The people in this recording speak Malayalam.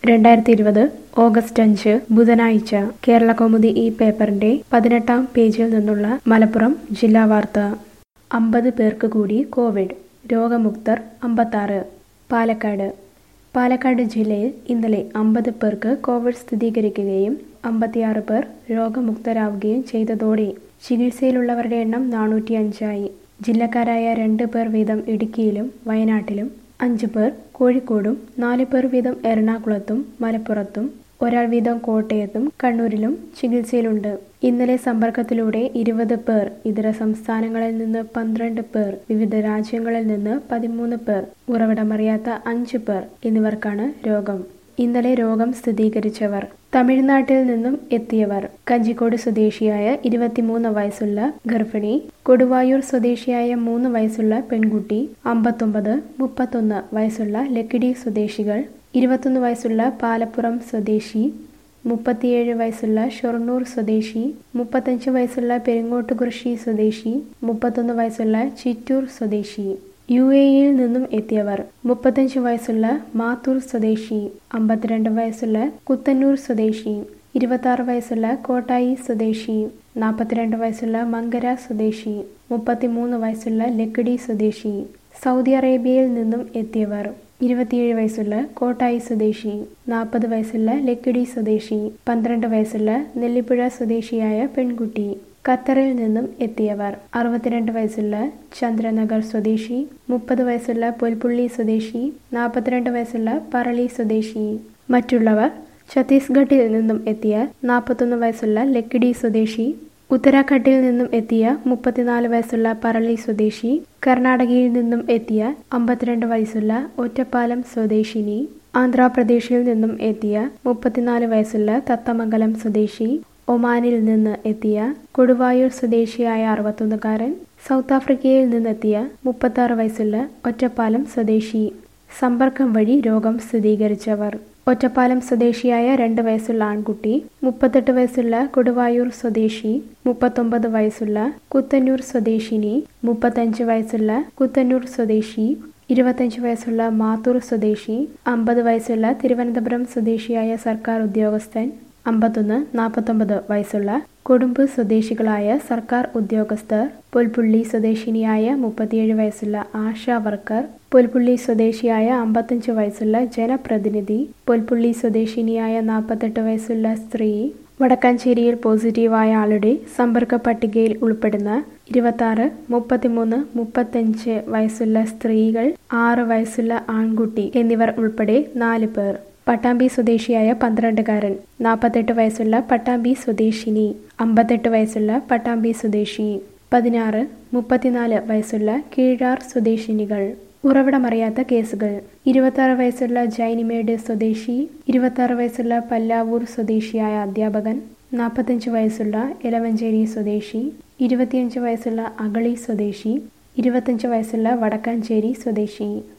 രണ്ടായിരത്തി ഇരുപത് ഓഗസ്റ്റ് അഞ്ച് ബുധനാഴ്ച കേരള കൗമുദി ഈ പേപ്പറിന്റെ പതിനെട്ടാം പേജിൽ നിന്നുള്ള മലപ്പുറം ജില്ലാ വാർത്ത അമ്പത് പേർക്ക് കൂടി കോവിഡ് രോഗമുക്തർ അമ്പത്താറ് പാലക്കാട് പാലക്കാട് ജില്ലയിൽ ഇന്നലെ അമ്പത് പേർക്ക് കോവിഡ് സ്ഥിരീകരിക്കുകയും അമ്പത്തിയാറ് പേർ രോഗമുക്തരാവുകയും ചെയ്തതോടെ ചികിത്സയിലുള്ളവരുടെ എണ്ണം നാനൂറ്റി അഞ്ചായി ജില്ലക്കാരായ രണ്ട് പേർ വീതം ഇടുക്കിയിലും വയനാട്ടിലും അഞ്ച് പേർ കോഴിക്കോടും നാല് പേർ വീതം എറണാകുളത്തും മലപ്പുറത്തും ഒരാൾ വീതം കോട്ടയത്തും കണ്ണൂരിലും ചികിത്സയിലുണ്ട് ഇന്നലെ സമ്പർക്കത്തിലൂടെ ഇരുപത് പേർ ഇതര സംസ്ഥാനങ്ങളിൽ നിന്ന് പന്ത്രണ്ട് പേർ വിവിധ രാജ്യങ്ങളിൽ നിന്ന് പതിമൂന്ന് പേർ ഉറവിടമറിയാത്ത അഞ്ച് പേർ എന്നിവർക്കാണ് രോഗം ഇന്നലെ രോഗം സ്ഥിരീകരിച്ചവർ തമിഴ്നാട്ടിൽ നിന്നും എത്തിയവർ കഞ്ചിക്കോട് സ്വദേശിയായ ഇരുപത്തിമൂന്ന് വയസ്സുള്ള ഗർഭിണി കൊടുവായൂർ സ്വദേശിയായ മൂന്ന് വയസ്സുള്ള പെൺകുട്ടി അമ്പത്തൊമ്പത് മുപ്പത്തൊന്ന് വയസ്സുള്ള ലക്കിടി സ്വദേശികൾ ഇരുപത്തൊന്ന് വയസ്സുള്ള പാലപ്പുറം സ്വദേശി മുപ്പത്തിയേഴ് വയസ്സുള്ള ഷൊർണൂർ സ്വദേശി മുപ്പത്തഞ്ച് വയസ്സുള്ള പെരിങ്ങോട്ടുകുറിശി സ്വദേശി മുപ്പത്തൊന്ന് വയസ്സുള്ള ചിറ്റൂർ സ്വദേശി യു എയിൽ നിന്നും എത്തിയവർ മുപ്പത്തഞ്ച് വയസ്സുള്ള മാത്തൂർ സ്വദേശി അമ്പത്തിരണ്ട് വയസ്സുള്ള കുത്തന്നൂർ സ്വദേശി ഇരുപത്തി വയസ്സുള്ള കോട്ടായി സ്വദേശി നാൽപ്പത്തിരണ്ട് വയസ്സുള്ള മങ്കര സ്വദേശി മുപ്പത്തിമൂന്ന് വയസ്സുള്ള ലക്കിടി സ്വദേശി സൗദി അറേബ്യയിൽ നിന്നും എത്തിയവർ ഇരുപത്തിയേഴ് വയസ്സുള്ള കോട്ടായി സ്വദേശി നാൽപ്പത് വയസ്സുള്ള ലക്കിടി സ്വദേശി പന്ത്രണ്ട് വയസ്സുള്ള നെല്ലിപ്പുഴ സ്വദേശിയായ പെൺകുട്ടി ഖത്തറിൽ നിന്നും എത്തിയവർ അറുപത്തിരണ്ട് വയസ്സുള്ള ചന്ദ്രനഗർ സ്വദേശി മുപ്പത് വയസ്സുള്ള പുൽപ്പുള്ളി സ്വദേശി നാൽപ്പത്തിരണ്ട് വയസ്സുള്ള പറളി സ്വദേശി മറ്റുള്ളവർ ഛത്തീസ്ഗഡിൽ നിന്നും എത്തിയ നാൽപ്പത്തൊന്ന് വയസ്സുള്ള ലക്കിടി സ്വദേശി ഉത്തരാഖണ്ഡിൽ നിന്നും എത്തിയ മുപ്പത്തിനാല് വയസ്സുള്ള പറളി സ്വദേശി കർണാടകയിൽ നിന്നും എത്തിയ അമ്പത്തിരണ്ട് വയസ്സുള്ള ഒറ്റപ്പാലം സ്വദേശിനി ആന്ധ്രാപ്രദേശിൽ നിന്നും എത്തിയ മുപ്പത്തിനാല് വയസ്സുള്ള തത്തമംഗലം സ്വദേശി ഒമാനിൽ നിന്ന് എത്തിയ കൊടുവായൂർ സ്വദേശിയായ അറുപത്തൊന്നുകാരൻ സൗത്ത് ആഫ്രിക്കയിൽ നിന്നെത്തിയ മുപ്പത്താറ് വയസ്സുള്ള ഒറ്റപ്പാലം സ്വദേശി സമ്പർക്കം വഴി രോഗം സ്ഥിരീകരിച്ചവർ ഒറ്റപ്പാലം സ്വദേശിയായ രണ്ട് വയസ്സുള്ള ആൺകുട്ടി മുപ്പത്തെട്ട് വയസ്സുള്ള കൊടുവായൂർ സ്വദേശി മുപ്പത്തൊമ്പത് വയസ്സുള്ള കുത്തന്നൂർ സ്വദേശിനി മുപ്പത്തഞ്ച് വയസ്സുള്ള കുത്തന്നൂർ സ്വദേശി ഇരുപത്തഞ്ച് വയസ്സുള്ള മാത്തൂർ സ്വദേശി അമ്പത് വയസ്സുള്ള തിരുവനന്തപുരം സ്വദേശിയായ സർക്കാർ ഉദ്യോഗസ്ഥൻ അമ്പത്തൊന്ന് നാൽപ്പത്തൊമ്പത് വയസ്സുള്ള കൊടുമ്പ് സ്വദേശികളായ സർക്കാർ ഉദ്യോഗസ്ഥർ പുൽപ്പുള്ളി സ്വദേശിനിയായ മുപ്പത്തിയേഴ് വയസ്സുള്ള ആശാ വർക്കർ പുൽപ്പുള്ളി സ്വദേശിയായ അമ്പത്തഞ്ച് വയസ്സുള്ള ജനപ്രതിനിധി പുൽപ്പുള്ളി സ്വദേശിനിയായ നാൽപ്പത്തെട്ട് വയസ്സുള്ള സ്ത്രീ വടക്കാഞ്ചേരിയിൽ പോസിറ്റീവായ ആളുടെ സമ്പർക്ക പട്ടികയിൽ ഉൾപ്പെടുന്ന ഇരുപത്തി മുപ്പത്തിമൂന്ന് മുപ്പത്തഞ്ച് വയസ്സുള്ള സ്ത്രീകൾ ആറ് വയസ്സുള്ള ആൺകുട്ടി എന്നിവർ ഉൾപ്പെടെ നാല് പേർ പട്ടാമ്പി സ്വദേശിയായ പന്ത്രണ്ടുകാരൻ നാൽപ്പത്തെട്ട് വയസ്സുള്ള പട്ടാമ്പി സ്വദേശിനി അമ്പത്തെട്ട് വയസ്സുള്ള പട്ടാമ്പി സ്വദേശി പതിനാറ് മുപ്പത്തിനാല് വയസ്സുള്ള കീഴാർ സ്വദേശിനികൾ ഉറവിടമറിയാത്ത കേസുകൾ ഇരുപത്തി വയസ്സുള്ള ജൈനിമേഡ് സ്വദേശി ഇരുപത്തി വയസ്സുള്ള പല്ലാവൂർ സ്വദേശിയായ അധ്യാപകൻ നാൽപ്പത്തഞ്ച് വയസ്സുള്ള എലവഞ്ചേരി സ്വദേശി ഇരുപത്തിയഞ്ച് വയസ്സുള്ള അഗളി സ്വദേശി ഇരുപത്തഞ്ച് വയസ്സുള്ള വടക്കാഞ്ചേരി സ്വദേശി